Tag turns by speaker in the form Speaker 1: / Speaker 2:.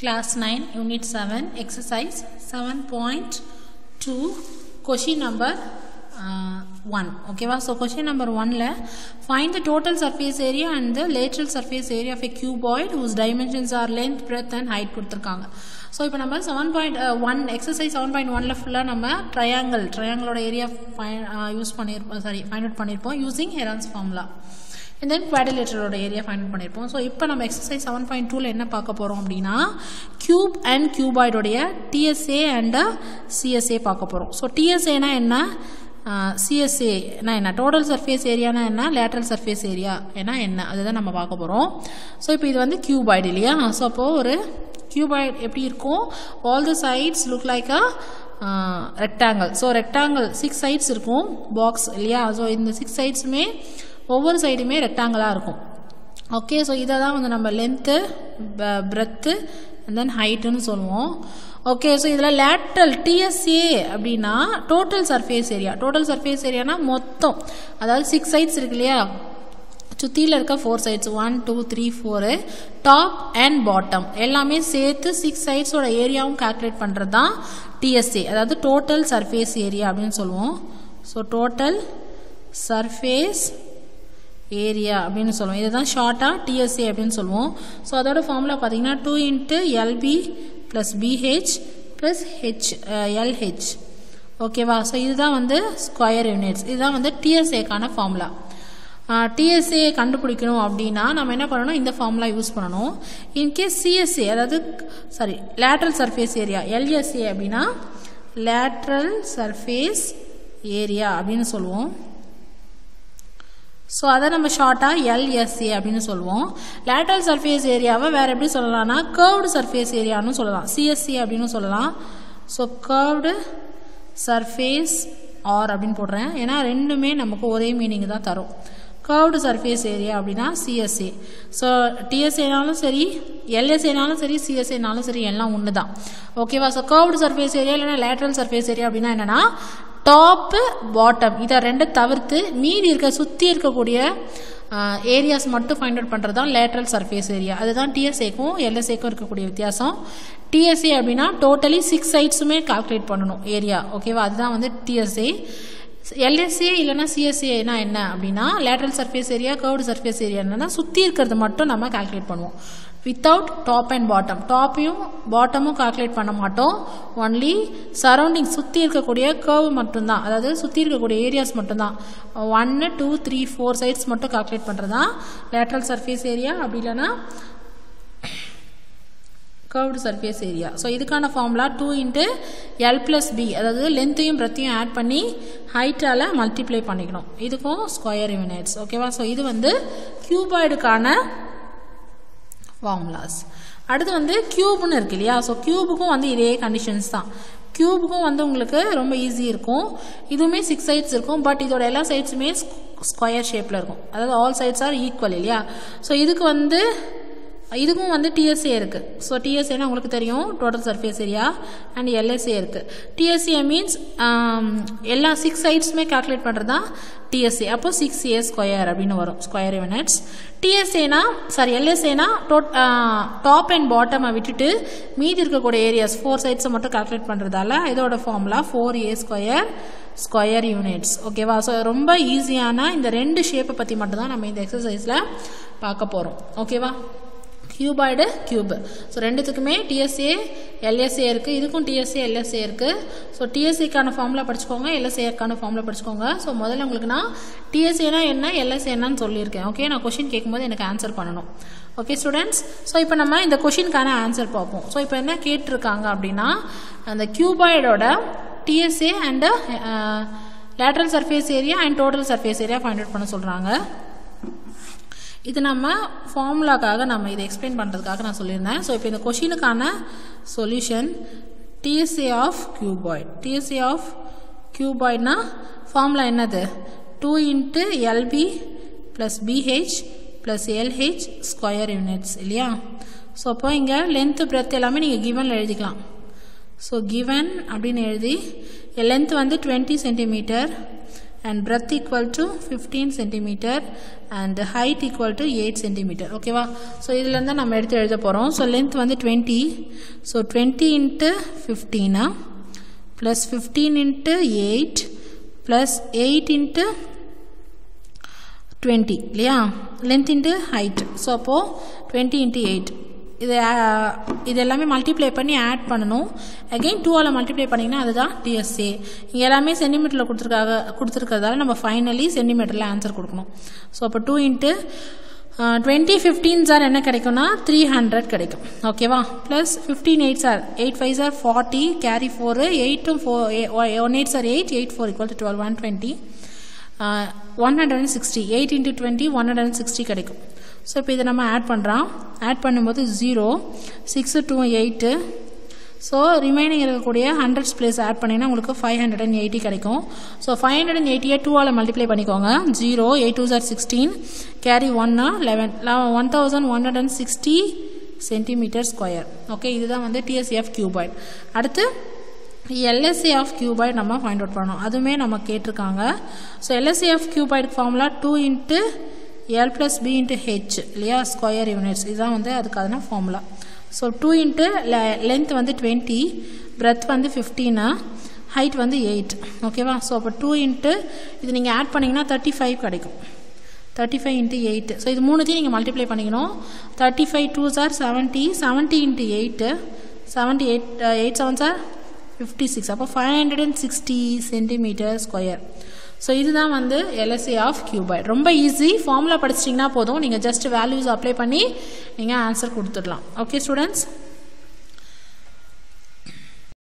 Speaker 1: Class 9, Unit 7, Exercise 7.2, question number uh, 1. Okay, wow? so question number 1 la, find the total surface area and the lateral surface area of a cuboid whose dimensions are length, breadth and height கொடுத்துருக்காங்க so இப்போ நம்ம seven point one exercise seven point ஒனில் ஃபுல்லாக நம்ம triangle ட்ரையாங்கிளோட area use பண்ணியிருப்போம் sorry find out பண்ணியிருப்போம் using Heron's formula and then குவாடிலேட்டரோட ஏரியா ஃபைண்ட் அவுட் பண்ணியிருப்போம் ஸோ இப்போ நம்ம எக்ஸசைஸ் செவன் பாயிண்ட் டூவில் என்ன பார்க்க போகிறோம் அப்படின்னா கியூப் அண்ட் கியூபாய்டோடைய டிஎஸ்ஏ அண்ட் சிஎஸ்ஏ பார்க்க போகிறோம் ஸோ டிஎஸ்ஏனா என்ன சிஎஸ்ஏனா என்ன டோட்டல் சர்ஃபேஸ் ஏரியானா என்ன லேட்ரல் சர்ஃபேஸ் ஏரியா ஏன்னா என்ன அதுதான் நம்ம பார்க்க போகிறோம் ஸோ இப்போ இது வந்து கியூபாய்டு இல்லையா ஸோ அப்போது ஒரு கியூபாய்டு எப்படி இருக்கும் all the sides look like a rectangle so rectangle six sides இருக்கும் பாக்ஸ் இல்லையா ஸோ இந்த சிக்ஸ் சைட்ஸுமே ஒவ்வொரு சைடுமே ரெக்டாங்கிளாக இருக்கும் ஓகே ஸோ இதை தான் வந்து நம்ம லென்த்து பிரெத்து அண்ட் தென் ஹைட்டுன்னு சொல்லுவோம் ஓகே ஸோ இதில் லேட்ரல் டிஎஸ்ஏ அப்படின்னா total surface area total surface ஏரியானா மொத்தம் அதாவது சிக்ஸ் சைட்ஸ் இருக்கு இல்லையா சுற்றியில் இருக்க four sides one two three four top and bottom எல்லாமே சேர்த்து சிக்ஸ் சைட்ஸோட ஏரியாவும் கால்குலேட் பண்ணுறது தான் டிஎஸ்ஏ அதாவது டோட்டல் சர்ஃபேஸ் ஏரியா அப்படின்னு சொல்லுவோம் ஸோ டோட்டல் சர்ஃபேஸ் ஏரியா அப்படின்னு சொல்லுவோம் இதுதான் ஷார்ட்டாக டிஎஸ்ஏ அப்படின்னு சொல்லுவோம் ஸோ அதோட ஃபார்முலா பார்த்தீங்கன்னா two into LB plus BH plus H LH ஓகேவா ஸோ இதுதான் வந்து ஸ்கொயர் யூனிட்ஸ் இதுதான் வந்து டிஎஸ்ஏக்கான ஃபார்முலா டிஎஸ்ஏ கண்டுபிடிக்கணும் அப்படின்னா நம்ம என்ன பண்ணணும் இந்த ஃபார்முலா யூஸ் பண்ணணும் இன்கேஸ் சிஎஸ்ஏ அதாவது sorry lateral surface area LSA அப்படின்னா லேட்ரல் சர்ஃபேஸ் ஏரியா அப்படின்னு சொல்லுவோம் ஸோ அதை நம்ம ஷார்ட்டாக எல்எஸ்ஏ அப்படின்னு சொல்லுவோம் லேட்ரல் சர்ஃபேஸ் ஏரியாவை வேறு எப்படி சொல்லலாம்னா கர்வ்டு சர்ஃபேஸ் ஏரியான்னு சொல்லலாம் சிஎஸ்சி அப்படின்னு சொல்லலாம் ஸோ கர்வ்டு சர்ஃபேஸ் ஆர் அப்படின்னு போடுறேன் ஏன்னா ரெண்டுமே நமக்கு ஒரே மீனிங் தான் தரும் கர்வ்டு சர்ஃபேஸ் ஏரியா அப்படின்னா சிஎஸ்ஏ ஸோ டிஎஸ்ஏனாலும் சரி எல்எஸ்ஏனாலும் சரி சிஎஸ்ஏனாலும் சரி எல்லாம் ஒன்று தான் ஓகேவா ஸோ கர்வ்டு சர்ஃபேஸ் ஏரியா இல்லைனா லேட்ரல் சர்ஃபேஸ் ஏரியா அப்படின்னா என்னென்னா டாப்பு பாட்டம் இதை ரெண்டு தவிர்த்து மீதி இருக்க சுற்றி இருக்கக்கூடிய ஏரியாஸ் மட்டும் ஃபைண்ட் அவுட் பண்ணுறது தான் லேட்ரல் சர்ஃபேஸ் ஏரியா அதுதான் டிஎஸ்ஏக்கும் எல்எஸ்ஏக்கும் இருக்கக்கூடிய வித்தியாசம் டிஎஸ்ஏ அப்படின்னா டோட்டலி சிக்ஸ் சைட்ஸுமே கால்குலேட் பண்ணணும் ஏரியா ஓகேவா அதுதான் வந்து டிஎஸ்ஏ எல்எஸ்ஏ இல்லைனா சிஎஸ்ஏனா என்ன அப்படின்னா lateral surface area curved surface area என்னன்னா சுற்றி இருக்கிறது மட்டும் நம்ம கால்குலேட் பண்ணுவோம் வித்தவுட் டாப் அண்ட் பாட்டம் டாப்பையும் பாட்டமும் கால்குலேட் பண்ண மாட்டோம் ஒன்லி சரௌண்டிங் சுற்றி இருக்கக்கூடிய கர்வ் மட்டும்தான் அதாவது சுற்றி இருக்கக்கூடிய ஏரியாஸ் மட்டும்தான் ஒன்று டூ த்ரீ ஃபோர் சைட்ஸ் மட்டும் கால்குலேட் பண்ணுறது தான் லேட்ரல் சர்ஃபேஸ் ஏரியா அப்படி இல்லைன்னா கர்வ்டு சர்ஃபேஸ் ஏரியா ஸோ இதுக்கான formula two into L plus B அதாவது லென்த்தையும் பிரத்தையும் ஆட் பண்ணி ஹைட்டால் மல்டிப்ளை பண்ணிக்கணும் இதுக்கும் ஸ்கொயர் யூனிட்ஸ் ஓகேவா ஸோ இது வந்து கியூபாய்டுக்கான ஃபார்முலாஸ் அடுத்து வந்து கியூப்னு இருக்கு இல்லையா ஸோ கியூபுக்கும் வந்து இதே கண்டிஷன்ஸ் தான் கியூபுக்கும் வந்து உங்களுக்கு ரொம்ப ஈஸி இருக்கும் இதுவுமே சிக்ஸ் சைட்ஸ் இருக்கும் பட் இதோட எல்லா சைட்ஸுமே ஸ்கொயர் ஷேப்பில் இருக்கும் அதாவது ஆல் சைட்ஸ் ஆர் ஈக்குவல் இல்லையா ஸோ இதுக்கு வந்து இதுக்கும் வந்து டிஎஸ்ஏ இருக்குது ஸோ டிஎஸ்ஏனா உங்களுக்கு தெரியும் total surface area and LSA இருக்குது டிஎஸ்ஏ மீன்ஸ் எல்லா சிக்ஸ் சைட்ஸுமே கால்குலேட் பண்ணுறது தான் டிஎஸ்ஏ அப்போ சிக்ஸ் ஏ ஸ்கொயர் அப்படின்னு வரும் ஸ்கொயர் யூனிட்ஸ் டிஎஸ்ஏனா சாரி எல்எஸ்ஏனா டோட் டாப் அண்ட் பாட்டமை விட்டுட்டு மீதி இருக்கக்கூடிய ஏரியாஸ் ஃபோர் சைட்ஸை மட்டும் கால்குலேட் பண்ணுறதால இதோட formula four A square square units ஓகேவா ஸோ ரொம்ப ஈஸியான இந்த ரெண்டு ஷேப்பை பற்றி மட்டும்தான் நம்ம இந்த எக்ஸசைஸில் பார்க்க போகிறோம் ஓகேவா கியூபாய்டு கியூப் ஸோ ரெண்டுத்துக்குமே டிஎஸ்ஏ எல்எஸ்ஏ இருக்குது இதுக்கும் டிஎஸ்ஏ எல்எஸ்ஏ இருக்குது ஸோ டிஎஸ்ஏக்கான ஃபார்முலா படிச்சுக்கோங்க எல்எஸ்ஏக்கான ஃபார்முலா படிச்சுக்கோங்க ஸோ முதல்ல உங்களுக்கு நான் டிஎஸ்ஏனா என்ன எல்எஸ்ஏ என்னன்னு சொல்லியிருக்கேன் ஓகே நான் கொஷின் கேட்கும்போது எனக்கு ஆன்சர் பண்ணணும் ஓகே ஸ்டூடெண்ட்ஸ் ஸோ இப்போ நம்ம இந்த கொஷினுக்கான ஆன்சர் பார்ப்போம் ஸோ இப்போ என்ன கேட்டிருக்காங்க அப்படின்னா அந்த கியூபாய்டோட TSA and lateral surface area and total surface area find out பண்ண சொல்கிறாங்க இது நம்ம ஃபார்முலாக்காக நம்ம இதை எக்ஸ்பிளைன் பண்ணுறதுக்காக நான் சொல்லியிருந்தேன் ஸோ இப்போ இந்த கொஷினுக்கான solution TSA of cuboid TSA of கியூபாய்ட்னா ஃபார்முலா என்னது two into LB plus BH plus LH square units இல்லையா ஸோ அப்போ இங்கே லென்த்து பிரெத் எல்லாமே நீங்கள் கிவனில் எழுதிக்கலாம் ஸோ கிவன் அப்படின்னு எழுதி லென்த் வந்து twenty centimetre and breadth equal to 15 centimeter and height equal to 8 centimeter ஓகேவா ஸோ இதுல இருந்து நம்ம எடுத்து எழுத போகிறோம் ஸோ லென்த் வந்து 20 ஸோ 20 இன்ட்டு ஃபிஃப்டீனா plus fifteen into eight plus eight into twenty இல்லையா லென்த் இன்ட்டு ஹைட் ஸோ அப்போது டுவெண்ட்டி இன்ட்டு எயிட் இது இது எல்லாமே மல்டிப்ளை பண்ணி ஆட் பண்ணணும் அகெயின் டூவால் மல்டிப்ளை பண்ணிங்கன்னா அதுதான் டிஎஸ்ஏ இங்கே எல்லாமே சென்டிமீட்டரில் கொடுத்துருக்காக கொடுத்துருக்கிறதால நம்ம ஃபைனலி சென்டிமீட்டரில் ஆன்சர் கொடுக்கணும் ஸோ அப்போ டூ இன்ட்டு டுவெண்ட்டி ஃபிஃப்டீன் சார் என்ன கிடைக்கும்னா த்ரீ ஹண்ட்ரட் கிடைக்கும் ஓகேவா ப்ளஸ் ஃபிஃப்டீன் எயிட் சார் எயிட் ஃபைவ் சார் ஃபார்ட்டி கேரி ஃபோரு எயிட்டும் ஃபோர் ஒன் எயிட் சார் eight eight four equal to twelve one twenty one hundred and sixty eight into twenty one hundred and sixty கிடைக்கும் so இப்போ இதை நம்ம add பண்ணுறோம் add பண்ணும்போது zero six two eight so remaining இருக்கக்கூடிய hundreds place add பண்ணிங்கன்னா உங்களுக்கு five hundred and eighty கிடைக்கும் ஸோ ஃபைவ் ஹண்ட்ரட் அண்ட் எயிட்டியை டூவால் மல்டிப்ளை பண்ணிக்கோங்க ஜீரோ எயிட் டூ சார் சிக்ஸ்டீன் கேரி ஒன்னா eleven one thousand one hundred and sixty centimetre square okay இதுதான் வந்து டிஎஸ்எஃப் கியூபாய்ட் அடுத்து எல்எஸ்சி ஆஃப் கியூபாய்ட் நம்ம ஃபைண்ட் அவுட் பண்ணணும் அதுவுமே நம்ம கேட்டிருக்காங்க so LSC of cuboid formula two into L plus B into H இல்லையா ஸ்கொயர் யூனிட்ஸ் இதுதான் வந்து அதுக்கான formula so two into length வந்து டுவெண்ட்டி பிரெத் வந்து ஃபிஃப்டீனு ஹைட் வந்து எயிட் ஓகேவா ஸோ அப்போ டூ இன்ட்டு இது நீங்கள் ஆட் பண்ணிங்கன்னா தேர்ட்டி ஃபைவ் கிடைக்கும் thirty five into eight so இது மூணுத்தையும் நீங்கள் மல்டிப்ளை பண்ணிக்கணும் தேர்ட்டி ஃபைவ் டூ சார் seventy seventy into eight seventy eight eight seven சார் ஃபிஃப்டி சிக்ஸ் அப்போ five hundred and sixty centimetre square so இதுதான் வந்து எல்எஸ்ஏ ஆஃப் கியூபாய்ட் ரொம்ப ஈஸி ஃபார்முலா படிச்சிட்டிங்கன்னா போதும் நீங்கள் ஜஸ்ட் வேல்யூஸ் அப்ளை பண்ணி நீங்கள் ஆன்சர் கொடுத்துடலாம் ஓகே ஸ்டூடெண்ட்ஸ்